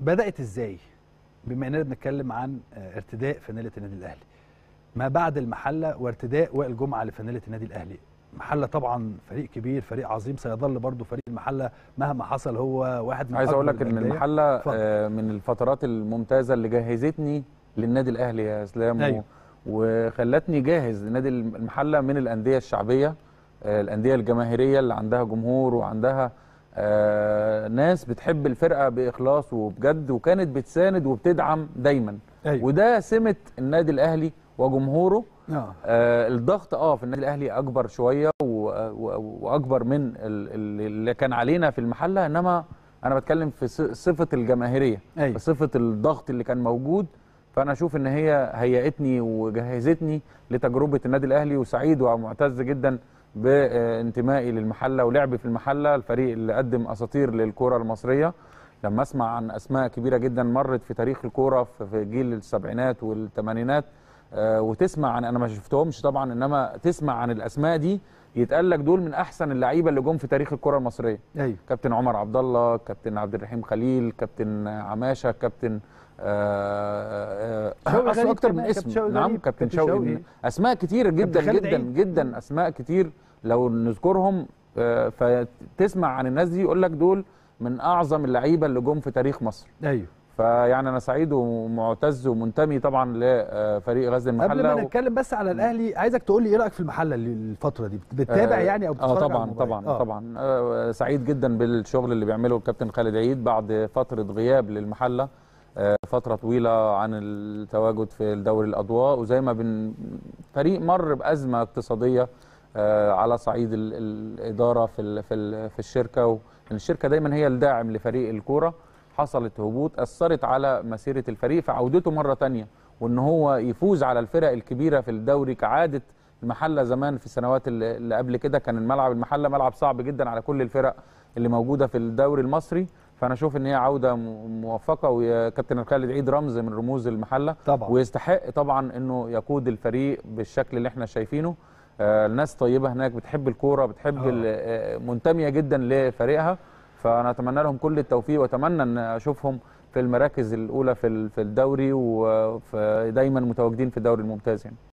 بدات ازاي بما اننا بنتكلم عن آه، ارتداء فانيله النادي الاهلي ما بعد المحله وارتداء وائل جمعه لفانيله النادي الاهلي محله طبعا فريق كبير فريق عظيم سيظل برضه فريق المحله مهما حصل هو واحد من عايز أكبر اقول لك ان الأندية. المحله اتفضل. آه، من الفترات الممتازه اللي جهزتني للنادي الاهلي يا اسلام و- أيوة. وخلتني جاهز لنادي المحله من الانديه الشعبيه آه، الانديه الجماهيريه اللي عندها جمهور وعندها آه، ناس بتحب الفرقه باخلاص وبجد وكانت بتساند وبتدعم دايما أيوة. وده سمه النادي الاهلي وجمهوره اه آه الضغط اه في النادي الاهلي اكبر شويه و- و- واكبر من ال- ال- اللي كان علينا في المحله انما انا بتكلم في ص- صفه الجماهيريه أيوة. في صفه الضغط اللي كان موجود فانا اشوف ان هي هيئتني وجهزتني لتجربه النادي الاهلي وسعيد ومعتز جدا بانتمائي للمحله ولعبي في المحله الفريق اللي قدم اساطير للكره المصريه لما اسمع عن اسماء كبيره جدا مرت في تاريخ الكوره في في جيل السبعينات والثمانينات آه، وتسمع عن انا ما شفتهمش طبعا انما تسمع عن الاسماء دي يتقال لك دول من احسن اللعيبه اللي جم في تاريخ الكره المصريه ايوه كابتن عمر عبد الله كابتن عبد الرحيم خليل كابتن عماشه كابتن آه، آه، شوقي أصل غريب اكتر من كمان، كابتن اسم شوقي نعم غريب، كابتن كابتن شوقي شوقي. اسماء كتير جدا كابتن خالد جدا عيد. جدا اسماء كتير لو نذكرهم آه، فتسمع عن الناس دي يقول لك دول من اعظم اللعيبه اللي جم في تاريخ مصر ايوه فيعني انا سعيد ومعتز ومنتمي طبعا لفريق غزل قبل المحله ما نتكلم بس على الاهلي عايزك تقول لي ايه رايك في المحله اللي- الفتره دي بتتابع آه، يعني او اه بتتفرج على طبعا المباريات؟ طبعا آه. طبعا آه سعيد جدا بالشغل اللي بيعمله الكابتن خالد عيد بعد فتره غياب للمحله آه فتره طويله عن التواجد في دوري الاضواء وزي ما بن فريق مر بازمه اقتصاديه آه على صعيد ال- الاداره في ال في ال في الشركه وإن الشركه دايما هي الداعم لفريق الكوره حصلت هبوط اثرت على مسيره الفريق فعودته مره تانية وان هو يفوز على الفرق الكبيره في الدوري كعاده المحله زمان في السنوات اللي اللي قبل كده كان الملعب المحله ملعب صعب جدا على كل الفرق اللي موجوده في الدوري المصري فانا اشوف ان هي عوده م- موفقه وكابتن خالد عيد رمز من رموز المحله طبعا. ويستحق طبعا انه يقود الفريق بالشكل اللي احنا شايفينه آه، الناس طيبه هناك بتحب الكوره بتحب آه. ال- آه، منتميه جدا لفريقها فانا اتمنى لهم كل التوفيق واتمنى ان اشوفهم في المراكز الاولى في ال- في الدوري ودايما متواجدين في الدوري الممتاز يعني